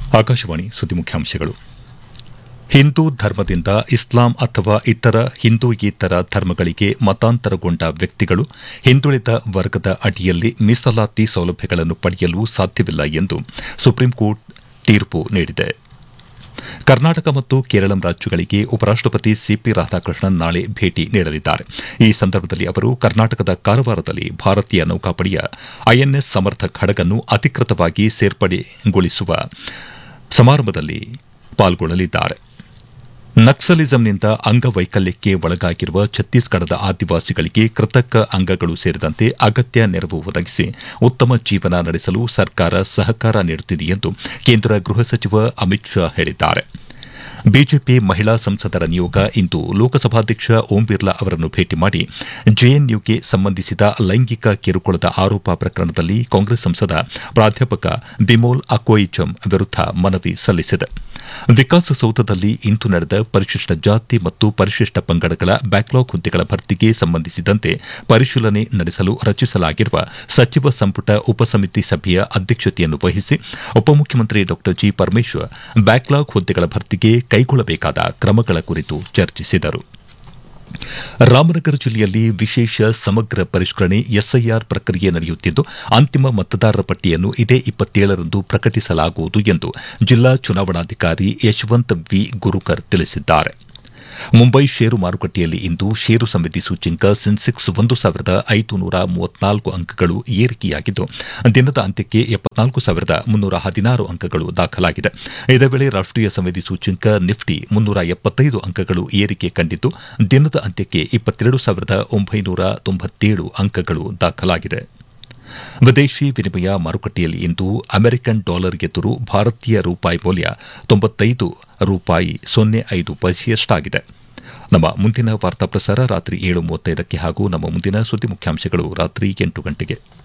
ಆಕಾಶವಾಣಿ ಸುದ್ದಿ ಮುಖ್ಯಾಂಶಗಳು ಹಿಂದೂ ಧರ್ಮದಿಂದ ಇಸ್ಲಾಂ ಅಥವಾ ಇತರ ಹಿಂದೂಯೇತರ ಧರ್ಮಗಳಿಗೆ ಮತಾಂತರಗೊಂಡ ವ್ಯಕ್ತಿಗಳು ಹಿಂದುಳಿದ ವರ್ಗದ ಅಡಿಯಲ್ಲಿ ಮೀಸಲಾತಿ ಸೌಲಭ್ಯಗಳನ್ನು ಪಡೆಯಲು ಸಾಧ್ಯವಿಲ್ಲ ಎಂದು ಸುಪ್ರೀಂಕೋರ್ಟ್ ತೀರ್ಪು ನೀಡಿದೆ ಕರ್ನಾಟಕ ಮತ್ತು ಕೇರಳಂ ರಾಜ್ಯಗಳಿಗೆ ಉಪರಾಷ್ಟಪತಿ ಸಿಪಿ ರಾಧಾಕೃಷ್ಣನ್ ನಾಳೆ ಭೇಟಿ ನೀಡಲಿದ್ದಾರೆ ಈ ಸಂದರ್ಭದಲ್ಲಿ ಅವರು ಕರ್ನಾಟಕದ ಕಾರವಾರದಲ್ಲಿ ಭಾರತೀಯ ನೌಕಾಪಡೆಯ ಐಎನ್ಎಸ್ ಸಮರ್ಥಕ್ ಹಡಗನ್ನು ಅಧಿಕೃತವಾಗಿ ಸೇರ್ಪಡೆಗೊಳಿಸುವ ಸಮಾರಂಭದಲ್ಲಿ ಪಾಲ್ಗೊಳ್ಳಲಿದ್ದಾರೆ ನಕ್ಸಲಿಸಂನಿಂದ ಅಂಗವೈಕಲ್ಯಕ್ಕೆ ಒಳಗಾಗಿರುವ ಛತ್ತೀಸ್ಗಢದ ಆದಿವಾಸಿಗಳಿಗೆ ಕೃತಕ ಅಂಗಗಳು ಸೇರಿದಂತೆ ಅಗತ್ಯ ನೆರವು ಒದಗಿಸಿ ಉತ್ತಮ ಜೀವನ ನಡೆಸಲು ಸರ್ಕಾರ ಸಹಕಾರ ನೀಡುತ್ತಿದೆ ಎಂದು ಕೇಂದ್ರ ಗೃಹ ಸಚಿವ ಅಮಿತ್ ಶಾ ಹೇಳಿದ್ದಾರೆ ಬಿಜೆಪಿ ಮಹಿಳಾ ಸಂಸದರ ನಿಯೋಗ ಇಂದು ಲೋಕಸಭಾಧ್ಯಕ್ಷ ಓಂ ಬಿರ್ಲಾ ಅವರನ್ನು ಭೇಟಿ ಮಾಡಿ ಜೆಎನ್ಯುಗೆ ಸಂಬಂಧಿಸಿದ ಲೈಂಗಿಕ ಕಿರುಕುಳದ ಆರೋಪ ಪ್ರಕರಣದಲ್ಲಿ ಕಾಂಗ್ರೆಸ್ ಸಂಸದ ಪ್ರಾಧ್ಯಾಪಕ ಬಿಮೋಲ್ ಅಕೋಯಿಚಮ್ ವಿರುದ್ದ ಮನವಿ ಸಲ್ಲಿಸಿದೆ ವಿಕಾಸಸೌಧದಲ್ಲಿ ಇಂದು ನಡೆದ ಪರಿಶಿಷ್ಟ ಜಾತಿ ಮತ್ತು ಪರಿಶಿಷ್ಟ ಪಂಗಡಗಳ ಬ್ಯಾಕ್ಲಾಗ್ ಹುದ್ದೆಗಳ ಭರ್ತಿಗೆ ಸಂಬಂಧಿಸಿದಂತೆ ಪರಿಶೀಲನೆ ನಡೆಸಲು ರಚಿಸಲಾಗಿರುವ ಸಚಿವ ಸಂಪುಟ ಉಪಸಮಿತಿ ಸಭೆಯ ಅಧ್ಯಕ್ಷತೆಯನ್ನು ವಹಿಸಿ ಉಪಮುಖ್ಯಮಂತ್ರಿ ಡಾ ಜಿ ಪರಮೇಶ್ವರ್ ಬ್ಯಾಕ್ಲಾಗ್ ಹುದ್ದೆಗಳ ಭರ್ತಿಗೆ ಕೈಗೊಳ್ಳಬೇಕಾದ ಕ್ರಮಗಳ ಕುರಿತು ಚರ್ಚಿಸಿದರು ರಾಮನಗರ ಜಿಲ್ಲೆಯಲ್ಲಿ ವಿಶೇಷ ಸಮಗ್ರ ಪರಿಷ್ಕರಣೆ ಎಸ್ಐಆರ್ ಪ್ರಕ್ರಿಯೆ ನಡೆಯುತ್ತಿದ್ದು ಅಂತಿಮ ಮತದಾರರ ಪಟ್ಟಿಯನ್ನು ಇದೇ ಇಪ್ಪತ್ತೇಳರಂದು ಪ್ರಕಟಿಸಲಾಗುವುದು ಎಂದು ಜಿಲ್ಲಾ ಚುನಾವಣಾಧಿಕಾರಿ ಯಶವಂತ್ ವಿ ಗುರುಕರ್ ತಿಳಿಸಿದ್ದಾರೆ ಮುಂಬೈ ಷೇರು ಮಾರುಕಟ್ಟೆಯಲ್ಲಿ ಇಂದು ಷೇರು ಸಮಿತಿ ಸೂಚ್ಯಂಕ ಸೆನ್ಸೆಕ್ಸ್ ಒಂದು ಸಾವಿರದ ಐದುನೂರ ಮೂವತ್ನಾಲ್ಕು ಅಂಕಗಳು ಏರಿಕೆಯಾಗಿದ್ದು ದಿನದ ಅಂತ್ಯಕ್ಕೆ ಎಪ್ಪತ್ನಾಲ್ಕು ಸಾವಿರದ ಮುನ್ನೂರ ಹದಿನಾರು ಅಂಕಗಳು ದಾಖಲಾಗಿದೆ ಇದೇ ವೇಳೆ ರಾಷ್ಟೀಯ ಸಮಿತಿ ಸೂಚ್ಯಂಕ ನಿಫ್ಟಿ ಮುನ್ನೂರ ಎಪ್ಪತ್ತೈದು ಅಂಕಗಳು ಏರಿಕೆ ಕಂಡಿದ್ದು ದಿನದ ಅಂತ್ಯಕ್ಕೆ ಇಪ್ಪತ್ತೆರಡು ಸಾವಿರದ ಒಂಬೈನೂರ ತೊಂಬತ್ತೇಳು ಅಂಕಗಳು ದಾಖಲಾಗಿದೆ ವಿದೇಶಿ ವಿನಿಮಯ ಮಾರುಕಟ್ಟೆಯಲ್ಲಿ ಇಂದು ಅಮೆರಿಕನ್ ಡಾಲರ್ ಎದುರು ಭಾರತೀಯ ರೂಪಾಯಿ ಮೌಲ್ಯ ತೊಂಬತ್ತೈದು ರೂಪಾಯಿ ಸೊನ್ನೆ ಐದು ಪೈಸೆಯಷ್ಟಾಗಿದೆ ನಮ್ಮ ಮುಂದಿನ ವಾರ್ತಾ ಪ್ರಸಾರ ರಾತ್ರಿ ಏಳು ಮೂವತ್ತೈದಕ್ಕೆ ಹಾಗೂ ನಮ್ಮ ಮುಂದಿನ ಸುದ್ದಿ ಮುಖ್ಯಾಂಶಗಳು ರಾತ್ರಿ ಎಂಟು ಗಂಟೆಗೆ